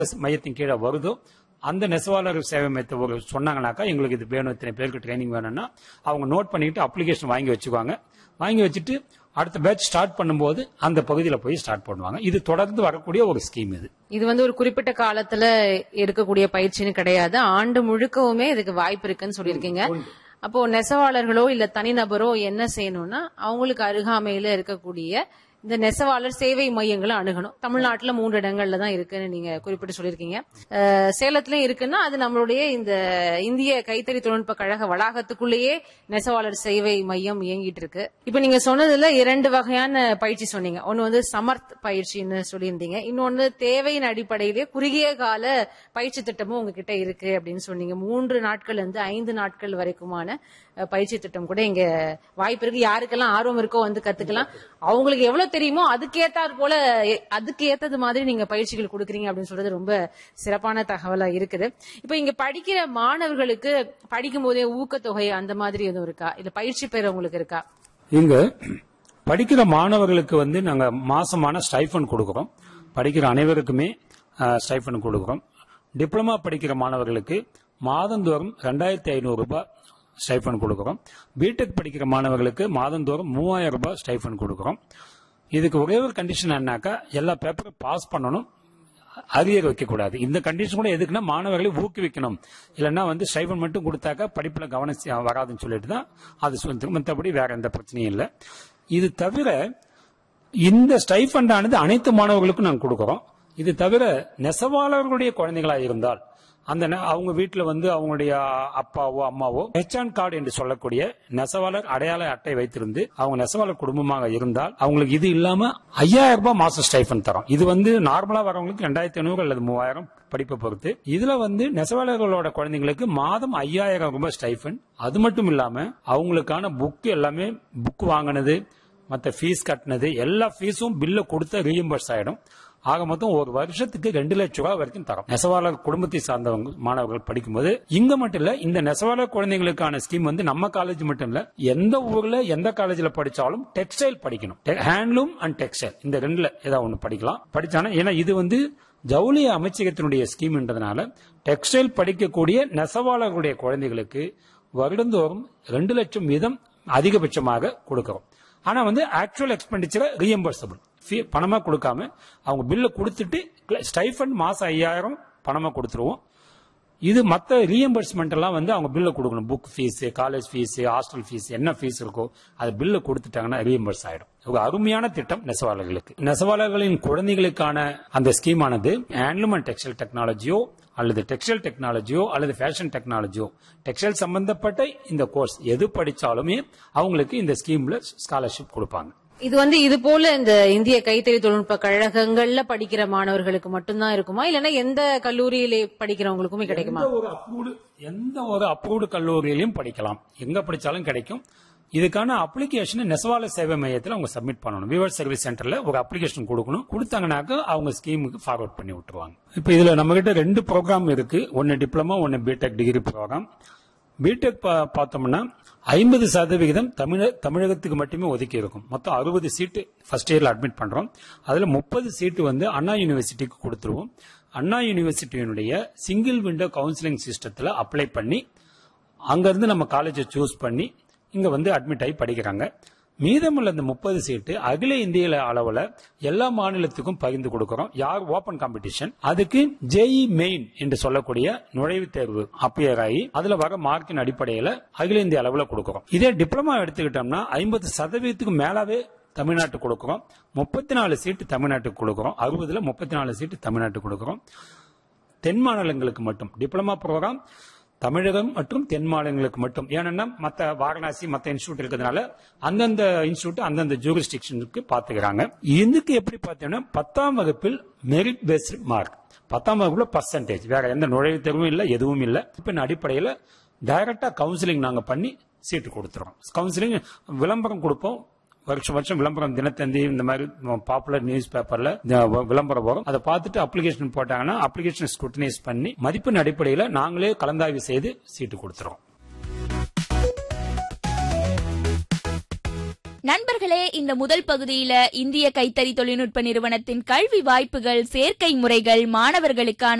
மையத்தின் கீழே வருதோ அந்த நெசவாளர் சேவை மையத்தை ஒரு சொன்னாங்கனாக்கா எங்களுக்கு இது வேணும் இத்தனை பேருக்கு ட்ரைனிங் வேணும்னா அவங்க நோட் பண்ணிட்டு அப்ளிகேஷன் வாங்கி வச்சுக்குவாங்க வாங்கி வச்சுட்டு அடுத்த பேட்ச் ஸ்டார்ட் பண்ணும்போது அந்த பகுதியில் போய் ஸ்டார்ட் பண்ணுவாங்க இது தொடர்ந்து வரக்கூடிய ஒரு ஸ்கீம் இது இது வந்து ஒரு குறிப்பிட்ட காலத்துல எடுக்கக்கூடிய பயிற்சின்னு கிடையாது ஆண்டு முழுக்கவுமே இதுக்கு வாய்ப்பு இருக்குன்னு சொல்லியிருக்கீங்க அப்போ நெசவாளர்களோ இல்ல தனிநபரோ என்ன செய்யணும்னா அவங்களுக்கு அருகாமையில இருக்கக்கூடிய இந்த நெசவாளர் சேவை மையங்களை அணுகணும் தமிழ்நாட்டுல மூன்று இடங்கள்ல தான் இருக்குன்னு நீங்க குறிப்பிட்டு சொல்லியிருக்கீங்க அஹ், சேலத்திலயும் இருக்குன்னா அது நம்மளுடைய இந்த இந்திய கைத்தறி தொழில்நுட்ப கழக வளாகத்துக்குள்ளேயே நெசவாளர் சேவை மையம் இயங்கிட்டு இருக்கு இப்ப நீங்க சொன்னதுல இரண்டு வகையான பயிற்சி சொன்னீங்க ஒன்னு வந்து சமர்த் பயிற்சின்னு சொல்லியிருந்தீங்க இன்னொன்னு தேவையின் அடிப்படையிலே குறுகிய கால பயிற்சி திட்டமும் உங்ககிட்ட இருக்கு அப்படின்னு சொன்னீங்க மூன்று நாட்கள் இருந்து ஐந்து நாட்கள் வரைக்குமான அஹ், பயிற்சி திட்டம் கூட இங்க வாய்ப்பு இருக்கு யாருக்கெல்லாம் ஆர்வம் இருக்கோ வந்து கத்துக்கலாம் அவங்களுக்கு எவ்வளவு தெரியுமோ அதுக்கேத்தாற் போல எ- அதுக்கு ஏத்தது மாதிரி நீங்க பயிற்சிகள் கொடுக்குறீங்க அப்படின்னு சொல்றது ரொம்ப சிறப்பான தகவலா இருக்குது இப்ப இங்க படிக்கிற மாணவர்களுக்கு படிக்கும் போதே ஊக்கத்தொகை அந்த மாதிரி எதுவும் இருக்கா இல்ல பயிற்சி பெறவங்களுக்கு இருக்கா இங்க படிக்கிற மாணவர்களுக்கு வந்து நாங்க மாசமான ஸ்டைஃபன் கொடுக்கிறோம் படிக்கிற அனைவருக்குமே ஸ்டைஃபன் கொடுக்கிறோம் டிப்ளமா படிக்கிற மாணவர்களுக்கு மாதந்தோறும் ரெண்டாயிரத்தி ஐநூறு ரூபாய் ஸ்டைஃபன் கொடுக்கிறோம் பிடெக் படிக்கிற மாணவர்களுக்கு மாதந்தோறும் மூவாயிரம் ரூபாய் ஸ்டைஃபன் கொடுக்கிறோம் இதுக்கு ஒரே ஒரு கண்டிஷன் என்னன்னாக்கா எல்லா பேப்பரும் பாஸ் பண்ணணும் அரியர் வைக்கக்கூடாது இந்த கண்டிஷன் கூட எதுக்குன்னா மாணவர்களை ஊக்குவிக்கணும் இல்லைன்னா வந்து ஸ்டைஃபன் மட்டும் கொடுத்தாக்கா படிப்புல கவனம் செ- வராதுன்னு சொல்லிட்டு தான் அது சொல்லி மற்றபடி வேற எந்த பிரச்சனையும் இல்லை இது தவிர இந்த ஸ்டைஃபண்ட் ஆனது அனைத்து மாணவர்களுக்கும் நாங்கள் கொடுக்கிறோம் இது தவிர நெசவாளர்களுடைய குழந்தைகளா இருந்தால் அந்த நெ- அவங்க வீட்டில் வந்து அவங்களுடைய அப்பாவோ அம்மாவோ ஹெச்ஆன் கார்டு என்று சொல்லக்கூடிய நெசவாளர் அடையாள அட்டை வைத்திருந்து அவங்க நெசவாளர் குடும்பமாக இருந்தால் அவங்களுக்கு இது இல்லாம ஐயாயிரம் ரூபாய் மாசம் ஸ்டைஃபன் தரோம் இது வந்து நார்மலா வரவங்களுக்கு ரெண்டாயிரத்தி ஐநூறு அல்லது மூவாயிரம் படிப்பை பொறுத்து இதுல வந்து நெசவாளர்களோட குழந்தைங்களுக்கு மாதம் ஐயாயிரம் ரூபாய் ஸ்டைஃபன் அது மட்டும் இல்லாம அவங்களுக்கான புக் எல்லாமே புக் வாங்கினது மற்ற ஃபீஸ் கட்டினது எல்லா ஃபீஸும் பில்ல கொடுத்த ரீஎம்பர்ஸ் ஆயிடும் ஆக மொத்தம் ஒரு வருஷத்துக்கு ரெண்டு லட்சம் ரூபாய் வரைக்கும் தரோம் நெசவாளர் குடும்பத்தை சார்ந்தவங்க மாணவர்கள் படிக்கும்போது இங்க மட்டும் இல்ல இந்த நெசவாளர் குழந்தைகளுக்கான ஸ்கீம் வந்து நம்ம காலேஜ் மட்டும் இல்ல எந்த ஊர்ல எந்த காலேஜ்ல படிச்சாலும் டெக்ஸ்டைல் படிக்கணும் ஹேண்ட்லூம் அண்ட் டெக்ஸ்டைல் இந்த ரெண்டுல ஏதாவது ஒன்று படிக்கலாம் படிச்சானா ஏன்னா இது வந்து ஜவுளி அமைச்சகத்தினுடைய ஸ்கீம்ன்றதுனால டெக்ஸ்டைல் படிக்கக்கூடிய நெசவாளர்களுடைய குழந்தைகளுக்கு வருடந்தோறும் ரெண்டு லட்சம் வீதம் அதிகபட்சமாக கொடுக்கிறோம் ஆனா வந்து ஆக்சுவல் எக்ஸ்பெண்டிச்சரை ரீஎம்பர்சபிள் பணமா கொடுக்காம அவங்க பில்ல கொடுத்துட்டு ஸ்டைஃபண்ட் மாசம் ஐயாயிரம் பணமா கொடுத்துருவோம் இது மற்ற ரீஎம்பர்ஸ்மெண்ட் எல்லாம் வந்து அவங்க பில்ல கொடுக்கணும் book fees college fees hostel fees என்ன ஃபீஸ் இருக்கோ அது பில்ல கொடுத்துட்டாங்கன்னா ரீஎம்பர்ஸ் ஆயிடும் ஒரு அருமையான திட்டம் நெசவாளர்களுக்கு நெசவாளர்களின் குழந்தைகளுக்கான அந்த ஸ்கீமானது ஹேண்ட்லூம் அண்ட் டெக்ஸ்டைல் டெக்னாலஜியோ அல்லது டெக்ஸ்டைல் டெக்னாலஜியோ அல்லது ஃபேஷன் டெக்னாலஜியோ டெக்ஸ்டைல் சம்பந்தப்பட்ட இந்த கோர்ஸ் எது படிச்சாலுமே அவங்களுக்கு இந்த ஸ்கீம்ல ஸ்காலர்ஷிப் கொடுப்பாங்க இது வந்து இது போல இந்த இந்திய கைத்தறி தொழில்நுட்ப கழகங்கள்ல படிக்கிற மாணவர்களுக்கு மட்டும்தான் இருக்குமா இல்லைன்னா எந்த கல்லூரியிலே படிக்கிறவங்களுக்குமே கிடைக்குமா எந்த ஒரு அப்ரூவ்டு எந்த ஒரு அப்ரூவ்டு கல்லூரியிலையும் படிக்கலாம் எங்க படிச்சாலும் கிடைக்கும் இதுக்கான அப்ளிகேஷன் நெசவாள சேவை மையத்தில் அவங்க சப்மிட் பண்ணணும் விவர் சர்வீஸ் சென்டர்ல ஒரு அப்ளிகேஷன் கொடுக்கணும் கொடுத்தாங்கனாக்க அவங்க ஸ்கீமுக்கு ஃபார்வர்ட் பண்ணி விட்டுருவாங்க இப்போ இதுல நம்ம கிட்ட ரெண்டு ப்ரோக்ராம் இருக்கு ஒன்னு டிப்ளமோ ஒன்னு பிடெக் டிகிரி ப்ரோக்ராம் பிடெக் பார்த்தோம்னா ஐம்பது சதவிகிதம் தமிழ தமிழகத்துக்கு மட்டுமே ஒதுக்கி இருக்கும் மொத்தம் அறுபது சீட்டு ஃபர்ஸ்ட் இயர்ல அட்மிட் பண்றோம் அதுல முப்பது சீட்டு வந்து அண்ணா யூனிவர்சிட்டிக்கு கொடுத்துருவோம் அண்ணா யூனிவர்சிட்டியினுடைய சிங்கிள் விண்டோ கவுன்சிலிங் சிஸ்டத்துல அப்ளை பண்ணி அங்கிருந்து நம்ம காலேஜை சூஸ் பண்ணி இங்க வந்து அட்மிட் ஆகி படிக்கிறாங்க மீதமுள்ள இந்த முப்பது சீட்டு அகில இந்திய அளவுல எல்லா மாநிலத்துக்கும் பகிர்ந்து கொடுக்கிறோம் யார் ஓபன் காம்படிஷன் அதுக்கு ஜேஇ மெயின் என்று சொல்லக்கூடிய நுழைவுத் தேர்வு அப்பியர் ஆகி அதுல வர மார்க்கின் அடிப்படையில அகில இந்திய அளவுல கொடுக்கிறோம் இதே டிப்ளமா எடுத்துக்கிட்டோம்னா ஐம்பது சதவீதத்துக்கு மேலாவே தமிழ்நாட்டுக்கு கொடுக்கிறோம் முப்பத்தி நாலு சீட்டு தமிழ்நாட்டுக்கு கொடுக்கிறோம் அறுபதுல முப்பத்தி நாலு சீட்டு தமிழ்நாட்டுக்கு கொடுக்கிறோம் தென் மாநிலங்களுக்கு மட்டும் டிப்ளமா ப்ரோக்ராம் தமிழகம் மற்றும் தென் மாநிலங்களுக்கு மட்டும் ஏன்னா மத்த வாரணாசி மத்த இன்ஸ்டியூட் இருக்கிறதுனால அந்தந்த இன்ஸ்டியூட் அந்தந்த ஜூரிஸ்டிக்ஷனுக்கு பாத்துக்கிறாங்க இதுக்கு எப்படி பார்த்தீங்கன்னா பத்தாம் வகுப்பில் மெரிட் பேஸ்ட் மார்க் பத்தாம் வகுப்புல பர்சன்டேஜ் வேற எந்த நுழைவுத் தேர்வும் இல்லை எதுவும் இல்லை இப்ப அடிப்படையில் டைரக்டா கவுன்சிலிங் நாங்க பண்ணி சீட்டு கொடுத்துறோம் கவுன்சிலிங் விளம்பரம் கொடுப்போம் வருஷம் வருஷம் விளம்பரம் தினத்தந்தி இந்த மாதிரி பாப்புலர் நியூஸ் பேப்பர்ல விளம்பரம் வரும் அதை பார்த்துட்டு அப்ளிகேஷன் போட்டாங்கன்னா அப்ளிகேஷன் ஸ்குட்டனைஸ் பண்ணி மதிப்பின் அடிப்படையில் நாங்களே கலந்தாய்வு செய்து சீட்டு கொடுத்துறோம் நண்பர்களே இந்த முதல் பகுதியில இந்திய கைத்தறி தொழில்நுட்ப நிறுவனத்தின் கல்வி வாய்ப்புகள் சேர்க்கை முறைகள் மாணவர்களுக்கான